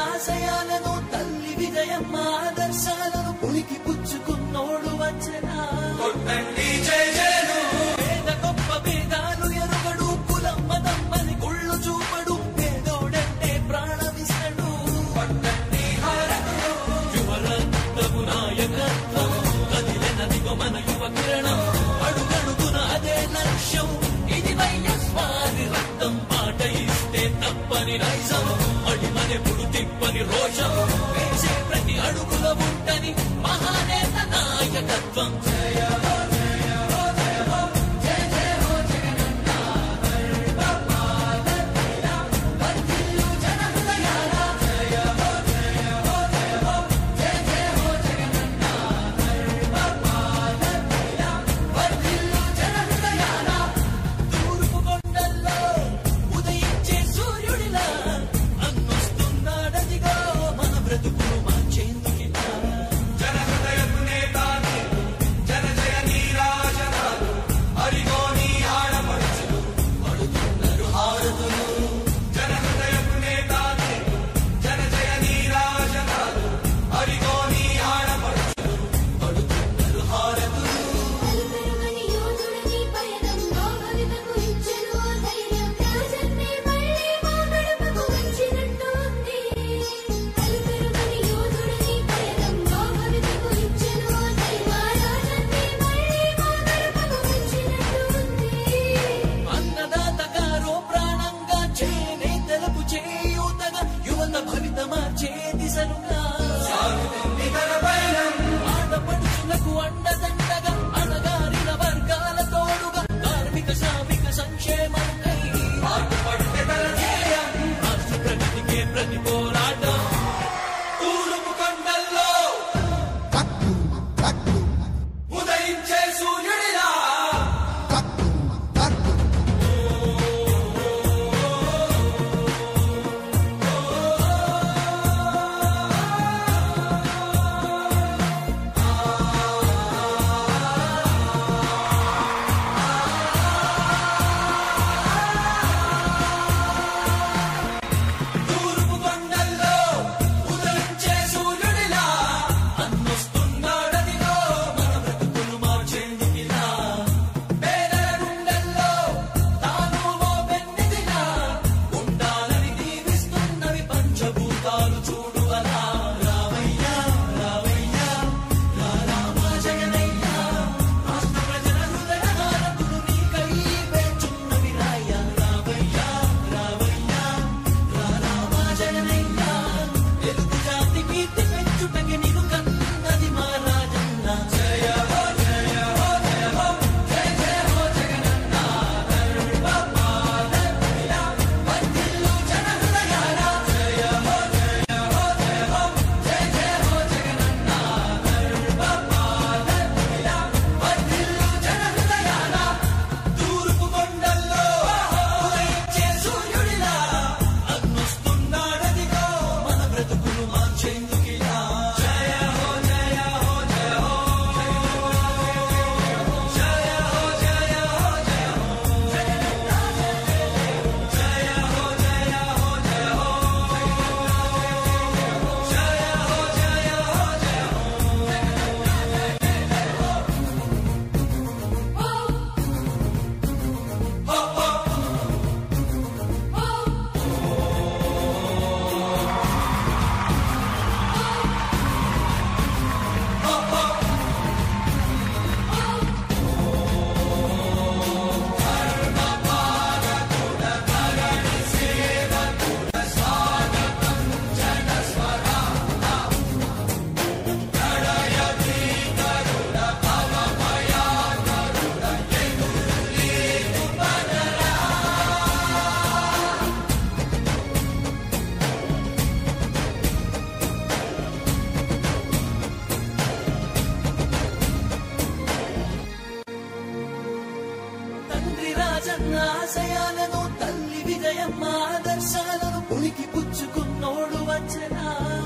ఆశయాలను తల్లి విజయమ్మ ఆదర్శాలను పులికి పుచ్చుకున్నోడు వచ్చనా పేద గొప్ప భేదాలు ఎరుగడు కులం మతం అని కుళ్ళు చూపడు పేదోడంటే ప్రాణమిస్తడు యువరత్నము నాయకత్వం కదిలినదిగో మన యువ కిరణం అడుగడుగున అదే లక్ష్యం ఇది వైఎస్వారి రక్తం మాట ఇస్తే తప్పని నైజం అడిమనెప్పుడు తిప్పని రోషం వేసే ప్రతి అడుగుల ఉంటని మహానేత నాయకత్వం జయ హో, జయ హో, జయ హో, జయ జయ హో జగనన్న. వర్ధిల్లు జన హృదయాల. జయ హో, జయ హో, జయ హో, జయ జయ హో జగనన్న. వర్ధిల్లు జన హృదయాల. తూర్పు కొండల్లో ఉదయించే సూర్యుడిలా అన్నొస్తున్నాడదిగో మన బ్రతుకులు మార్చేందుకిలా పడుతున్నారు హారతులు పడుతున్నారు హారతులు అలుపెరుగని యోధుడని పయనం మా భవితకు ఇచ్చెను ఆ ధైర్యం రాజన్నే మళ్ళీ మా గడపకు వచ్చినట్టు ఉంది అలుపెరుగని యోధుడని పయనం మా భవితకు ఇచ్చెను ఆ ధైర్యం రాజన్నే మళ్ళీ మా గడపకు వచ్చినట్టు ఉంది అన్నదాత గారో ప్రాణంగా చేనేతలకు చేయూతగా యువత భవిత మార్చే దిశలుగా ఆడపడుచులకు అండదండగా అణగారిన వర్గాల తోడుగా కార్మిక శ్రామిక సంక్షేమముకై రాష్ట్ర ప్రగతికే ప్రతి పోరాటం తూర్పు కొండల్లో ఉదయించే సూర్యుడిలా తూర్పు కొండల్లో ఉదయించే సూర్యుడిలా అన్నొస్తున్నాడదిగో మన బ్రతుకులు మార్చేందుకిలా పేదల గుండెల్లో తాను ఓ పెన్నిదిలా ఉండాలని దీవిస్తున్నవి పంచభూతాలు చూడు అలా రావయ్యా రావయ్యా రా రామా జగనయ్యా రాష్ట్ర ప్రజల హృదయ హారతులు నీకై వేచున్నవి రాయ్యా రావయ్యా రావయ్యా రా రామా జగనయ్యా తెలుగు జాతి కీర్తి పెంచుటకి నీకు కన్నది మా రాజన్న జయ హో జయ హో జయ హో జయ జయ హో జగనన్న వర్ధిల్లు జన హృదయాల జయ హో జయ హో జయ హో జయ జయ హో జగనన్న వర్ధిల్లు జన హృదయాల తూర్పు కొండల్లో ఉదయించే సూర్యుడిలా అన్నొస్తున్నాడదిగో మన బ్రతుకులు మార్చేందుకిలా జయ హో జయ హో జయ హో జయ హో జయ హో జయ హో జయ హో జయ హో జయ హో జయ హో జయ హో జయ హో హో హో తండ్రి రాజన్న ఆశయాలను తల్లి విజయమ్మ ఆదర్శాలను పులికి పుచ్చుకున్నోడు వచ్చనా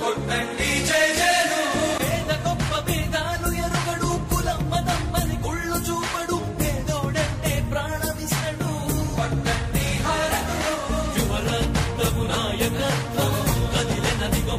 పేద గొప్ప భేదాలు ఎరుగడు కులం మతం అని కుళ్ళు చూపడు పేదోడంటే ప్రాణమిస్తడు యువరత్నము నాయకత్వం కదిలినదిగో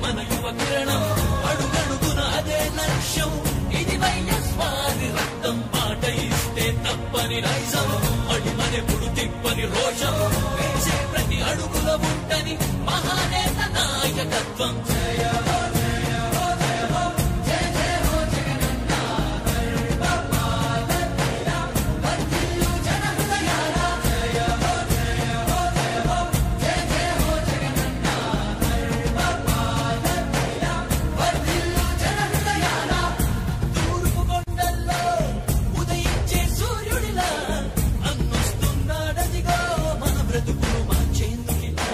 తూర్పు కొండల్లో ఉదయించే సూర్యుడిలా అన్నొస్తున్నాడదిగో మన బ్రతుకును మార్చేందుకిలా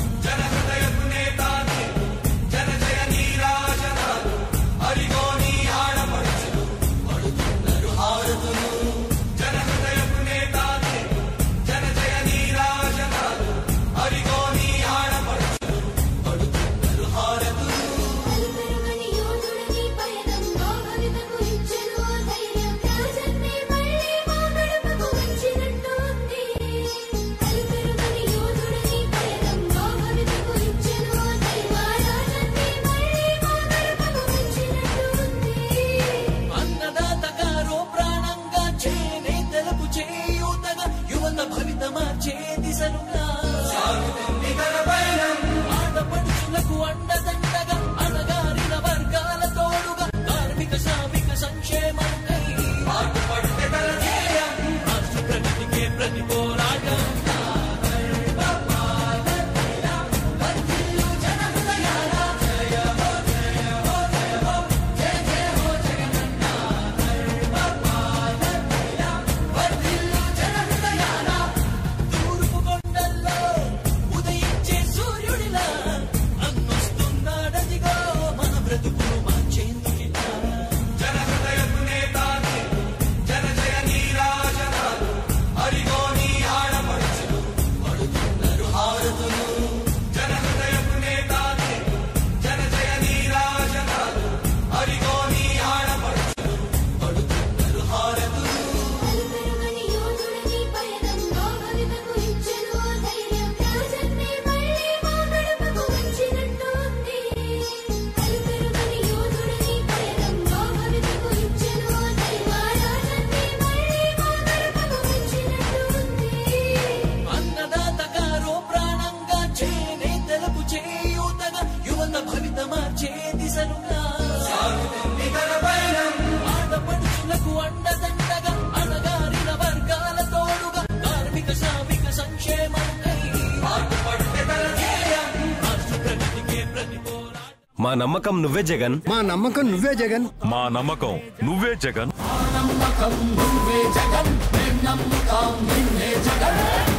అలుపెరుగని యోధుడని పయనం మా భవితకు ఇచ్చెను ఓ ధైర్యం రాజన్నే మళ్ళీ మా గడపకు వచ్చినట్టు ఉంది అలుపెరుగని యోధుడని పయనం మా భవితకు ఇచ్చెను ఓ ధైర్యం రాజన్నే మళ్ళీ మా గడపకు వచ్చినట్టు ఉంది అన్నదాత గారో ప్రాణంగా చేనే తెలుపు చేయూతగా యువత భవిత మార్చే దిశలుగా ఆడపడుచులకు అండదండగా అణగారిన వర్గాల తోడుగా కార్మిక శ్రామిక సంక్షేమంకై రాష్ట్ర ప్రగతికే ప్రతి పోరాటం తూర్పు కొండల్లో ఉదయించే సూర్యుడిలా అన్నొస్తున్నాడదిగో మన బ్రతుకును మార్చేందుకిలా అలుపెరుగని యోధుడని పయనం మా భవితకు ఇచ్చెను ఓ ధైర్యం రాజన్నే మళ్ళీ మా గడపకు వచ్చినట్టు ఉంది అలుపెరుగని యోధుడని పయనం మా భవితకు ఇచ్చెను ఓ ధైర్యం రాజన్నే మళ్ళీ మా గడపకు వచ్చినట్టు ఉంది అన్నదాత గారో ప్రాణంగా చేనే తెలుపు చేయూతగా యువత భవిత మార్చే దిశలుగా ఆడపడుచులకు అండదండగా అణగారిన వర్గాల తోడుగా కార్మిక శ్రామిక సంక్షేమంకై రాష్ట్ర ప్రగతికే ప్రతి పోరాటం మా నమ్మకం నువ్వే జగన్ మా నమ్మకం నువ్వే జగన్ మా నమ్మకం నువ్వే జగన్ నమ్మకం నువ్వే జగన్ మేం నమ్ముతాం నిన్నే జగన్